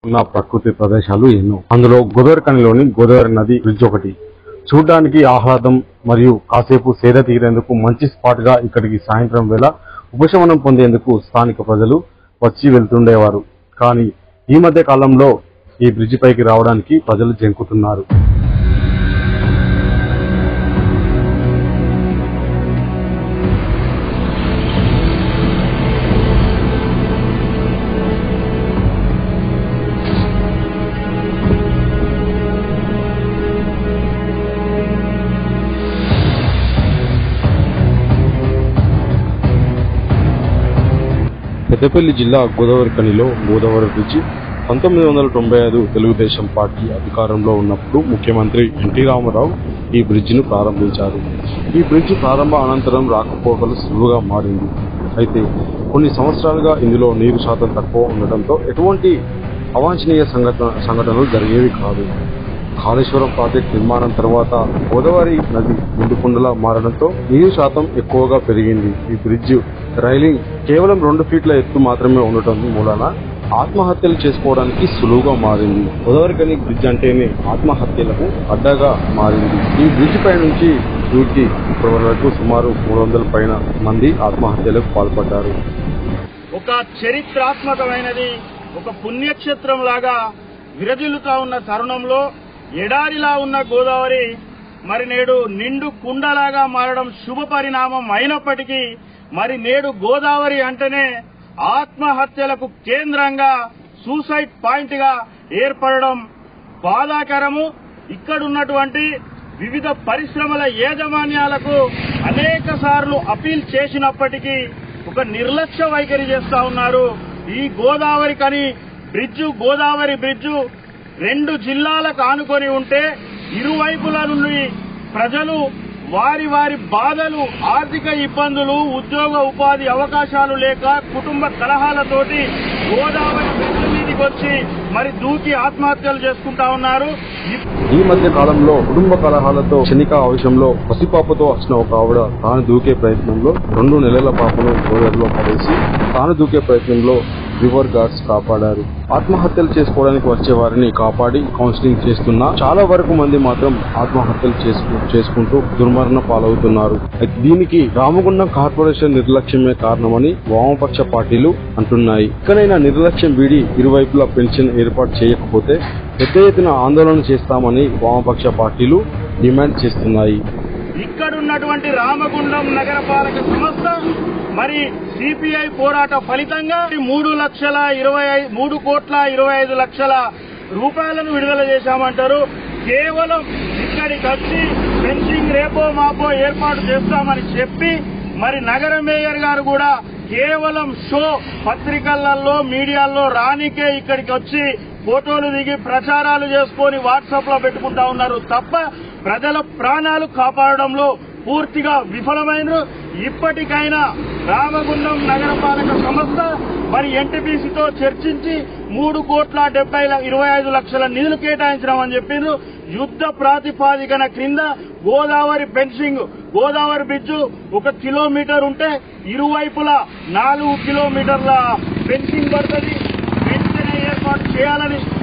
ఉన్న ప్రకృతి ప్రదేశాలు ఎన్నో అందులో గోదావరి కనిలోని గోదావరి నది బ్రిడ్జ్ ఒకటి చూడడానికి ఆహ్లాదం మరియు కాసేపు సేద తీరేందుకు మంచి స్పాట్ గా ఇక్కడికి సాయంత్రం వేళ ఉపశమనం పొందేందుకు స్థానిక ప్రజలు వచ్చి వెళ్తుండేవారు కానీ ఈ మధ్య కాలంలో ఈ బ్రిడ్జి పైకి రావడానికి ప్రజలు జంకుతున్నారు పెద్దపల్లి జిల్లా గోదావరి కనిలో గోదావరి బ్రిడ్జి పంతొమ్మిది వందల తొంభై ఐదు తెలుగుదేశం పార్టీ అధికారంలో ఉన్నప్పుడు ముఖ్యమంత్రి ఎన్టీ రామారావు ఈ బ్రిడ్జిను ప్రారంభించారు ఈ బ్రిడ్జి ప్రారంభ అనంతరం రాకపోకలు సులువుగా మారింది అయితే కొన్ని సంవత్సరాలుగా ఇందులో నీరు శాతం తక్కువ ఉండటంతో ఎటువంటి అవాంఛనీయ సంఘటన సంఘటనలు జరిగేవి కాదు కాళేశ్వరం ప్రాజెక్ట్ నిర్మాణం తర్వాత గోదావరి నది నిండుకుండలా మారడంతో నీరు శాతం ఎక్కువగా పెరిగింది ఈ బ్రిడ్జ్ రైలింగ్ కేవలం రెండు ఫీట్ల ఎత్తు మాత్రమే ఉండటం మూలన ఆత్మహత్యలు చేసుకోవడానికి సులువుగా మారింది గోదావరి కని బ్రిడ్జ్ అంటేనే ఆత్మహత్యలకు అడ్డగా మారింది ఈ బ్రిడ్జ్ పై నుంచి దూకి ఇప్పటి వరకు సుమారు మూడు వందల పైన మంది ఆత్మహత్యలకు పాల్పడ్డారు ఒక చరిత్రాత్మకమైనది ఒక పుణ్యక్షేత్రం లాగా విరజిల్లుతా ఉన్న తరుణంలో ఎడారిలా ఉన్న గోదావరి మరి నేడు నిండు కుండలాగా మారడం శుభ పరిణామం అయినప్పటికీ మరి నేడు గోదావరి అంటేనే ఆత్మహత్యలకు కేంద్రంగా సూసైడ్ పాయింట్ గా ఏర్పడడం బాధాకరము ఇక్కడున్నటువంటి వివిధ పరిశ్రమల యాజమాన్యాలకు అనేక సార్లు అపీల్ చేసినప్పటికీ ఒక నిర్లక్ష్య వైఖరి చేస్తా ఉన్నారు ఈ గోదావరి కని బ్రిడ్జు గోదావరి బ్రిడ్జు రెండు జిల్లాలకు ఆనుకొని ఉంటే ఇరువైపుల నుండి ప్రజలు వారి వారి బాధలు ఆర్థిక ఇబ్బందులు ఉద్యోగ ఉపాధి అవకాశాలు లేక కుటుంబ కలహాలతోటి గోదావరి బ్రిడ్జి మీదకి వచ్చి మరి దూకి ఆత్మహత్యలు చేసుకుంటా ఉన్నారు ఇప్- ఈ మధ్య కాలంలో కుటుంబ కలహాలతో క్షణిక ఆవేశంలో పసిపాపతో వచ్చిన ఒక ఆవిడ తాను దూకే ప్రయత్నంలో రెండు నెలల పాపను గోదావరిలో పడేసి తాను దూకే ప్రయత్నంలో రివర్ గార్డ్స్ కాపాడారు ఆత్మహత్యలు చేసుకోవడానికి వచ్చే వారిని కాపాడి కౌన్సిలింగ్ చేస్తున్నా చాలా వరకు మంది మాత్రం ఆత్మహత్యలు చేసుకు చేసుకుంటూ దుర్మరణ పాలవుతున్నారు అయితే దీనికి రామగుండం కార్పొరేషన్ నిర్లక్ష్యమే కారణమని వామపక్ష పార్టీలు అంటున్నాయి ఇకనైనా నిర్లక్ష్యం వీడి ఇరువైపులా పెన్షన్ ఏర్పాటు చేయకపోతే పెద్ద ఎత్తున ఆందోళన చేస్తామని వామపక్ష పార్టీలు డిమాండ్ చేస్తున్నాయి ఇక్కడున్నటువంటి రామగుండం నగరపాలక సంస్థ మరి సిపిఐ పోరాట ఫలితంగా మూడు లక్షల ఇరవై ఐ- మూడు కోట్ల ఇరవై ఐదు లక్షల రూపాయలను విడుదల చేశామంటారు కేవలం ఇక్కడికి వచ్చి ఫెన్సింగ్ రేపో మాపో ఏర్పాటు చేస్తామని చెప్పి మరి నగర మేయర్ గారు కూడా కేవలం షో పత్రికలలో మీడియాల్లో రానికే ఇక్కడికి వచ్చి ఫోటోలు దిగి ప్రచారాలు చేసుకొని వాట్సాప్ లో పెట్టుకుంటా ఉన్నారు తప్ప ప్రజల ప్రాణాలు కాపాడడంలో పూర్తిగా విఫలమైన ఇప్పటికైనా రామగుండం నగరపాలక సంస్థ మరి ఎన్టీపీసీతో చర్చించి మూడు కోట్ల డెబ్బై ల- ఇరవై ఐదు లక్షల నిధులు కేటాయించడం అని చెప్పిండ్రు యుద్ధ ప్రాతిపాదికన క్రింద గోదావరి ఫెన్సింగ్ గోదావరి బ్రిడ్జ్ ఒక కిలోమీటర్ ఉంటే ఇరువైపులా నాలుగు కిలోమీటర్ల ఫెన్సింగ్ పడుతుంది వెంటనే ఏర్పాటు చేయాలని